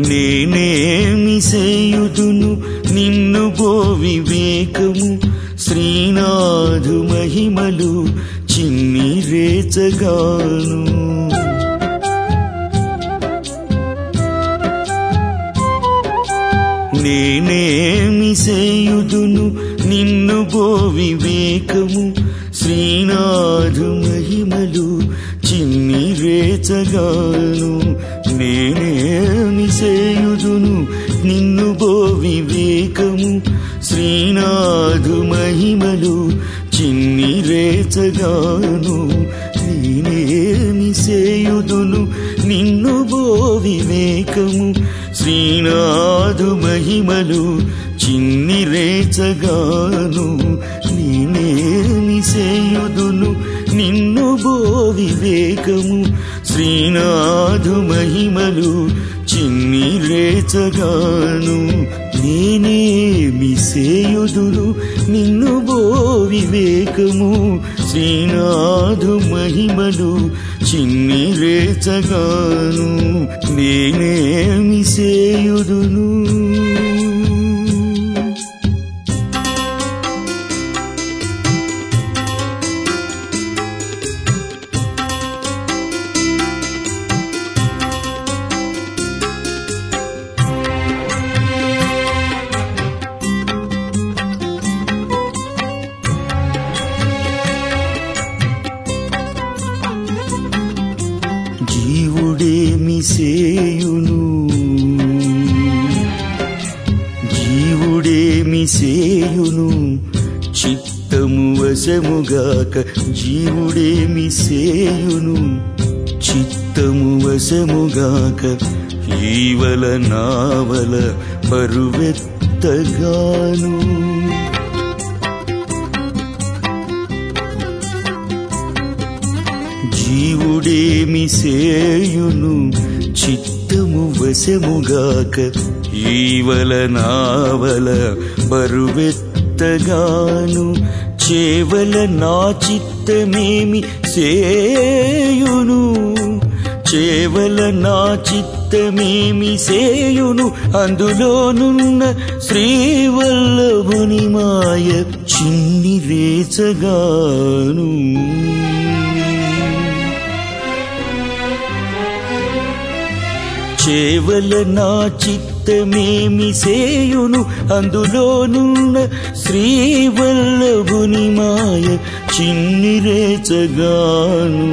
నేనేమి సేయుదును నిన్ను గో వివేకము శ్రీనాథు మహిమలు చిన్ని రేచగాను నేనేమి సేయుదును నిన్ను గో వివేకము శ్రీనాథు మహిమలు చిన్ని రేచగాను నేనేమి సేయుదును నిన్ను గో వివేకము శ్రీనాథు మహిమలు చిన్ని రేచగాను నేనేమి సేయుదును నిన్ను గో వివేకము శ్రీనాథు మహిమలు చిన్ని రేచగాను నేనేమి సేయుదును నిన్ను బో వివేకము శ్రీనాథు మహిమలు చిన్ని రేచగాను నేనేమి సేయుదును నిన్ను బో వివేకము శ్రీనాథు మహిమలు చిన్ని రేచగాను నేనేమి సేయుదును జీవుడేమి సేయును జీవుడేమి సేయును చిత్తము వశముగాక జీవుడేమి సేయును చిత్తము వశముగాక ఈవల నావల పరువెత్తగాను జీవుడేమి సేయును చిత్తము వశముగాక ఈవల నావల బరువెత్తగాను చేవల నా చిత్తమేమి సేయును చేవల నా చిత్తమేమి సేయును అందులోనున్న శ్రీవల్లభుని మాయ చిన్ని రేచగాను చేవల నా చిత్తమేమి సేయును అందులోనున్న శ్రీవల్లభుని మాయ చిన్ని రేచగాను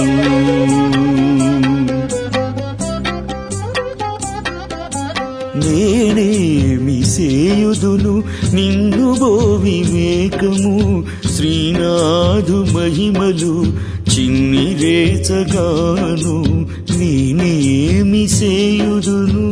నేనేమి సేయుదును నిన్ను బో వివేకము శ్రీనాథు మహిమలు చిన్ని రేచగాను నేనేమి సేయుదును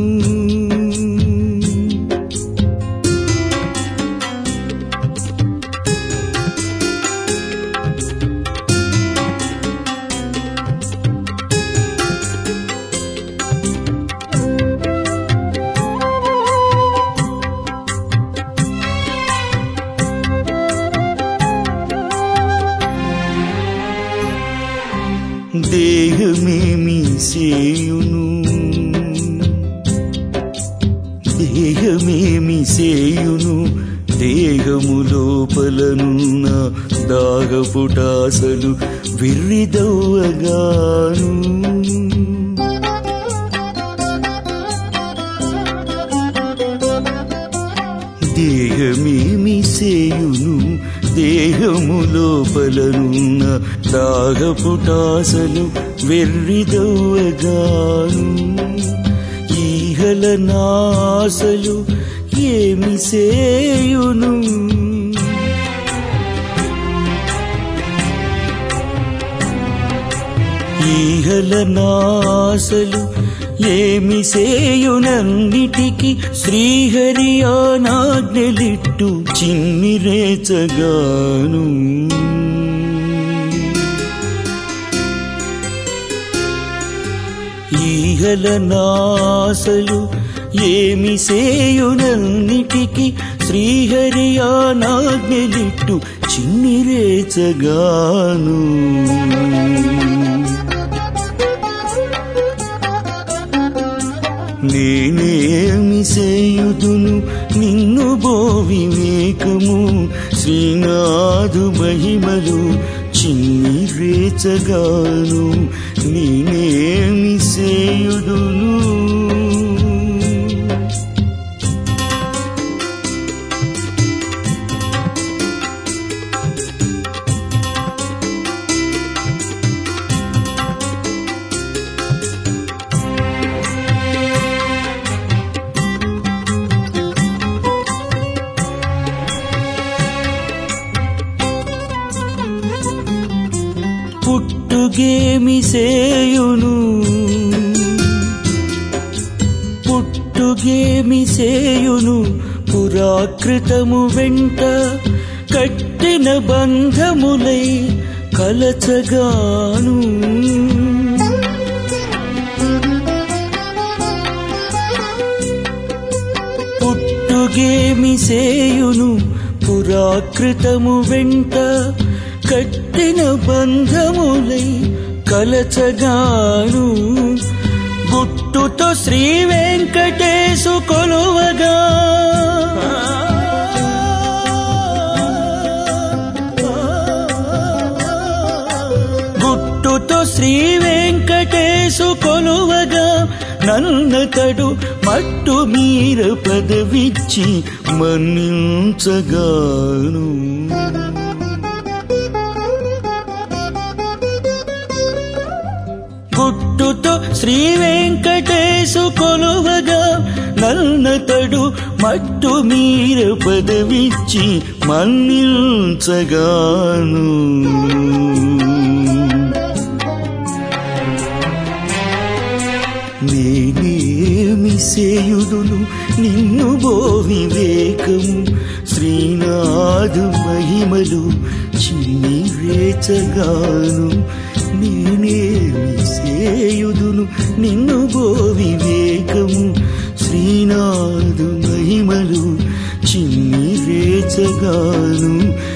దేహమేమి సేయును దేహమేమి సేయును దేహము లోపలనున్న దాగపుటాసలు విర్రిదవ్వగాను దేహమేమి సేయును దేహము లోపలనున్న దాగపుటాసలు వెర్రిదవ్వగాను ఈహల నాసలు ఏమి సేయును ఈహల నాసలు ఏమి సేయునన్నిటికి శ్రీహరి ఆనాజ్ఞలిట్టు చిన్ని రేచగాను ఈహల నాసలు ఏమి సేయునన్నిటికి శ్రీహరి ఆనాజ్ఞలిట్టు చిన్ని రేచగాను నేనేమి సేయుదును నిన్ను బో వివేకము శ్రీనాథు మహిమలు చిన్ని రేచగాను నేనేమి సేయుదును పుట్టుగేమి సేయును పుట్టుగేమి సేయును పురాకృతము వెంట కట్టిన బంధములై కలచగాను పుట్టుగేమి సేయును పురాకృతము వెంట కట్టిన బంధములై కలచగాను గుట్టుతో శ్రీ వెంకటేశు కొలువగా గుట్టుతో శ్రీ వెంకటేశు కొలువగా నన్నతడు మట్టు మీర పదవిచ్చి మన్నించగాను గుట్టుతో శ్రీ వెంకటేశు కొలువగా నన్నతడు మట్టు మీర పదవిచ్చి మన్నించగాను నేనేమి సేయుదును నిన్ను బో వివేకము శ్రీనాథు మహిమలు చిన్ని రేచగాను నేనేమి సేయుదును నిన్ను బో వివేకము శ్రీనాథు మహిమలు చిన్ని రేచగాను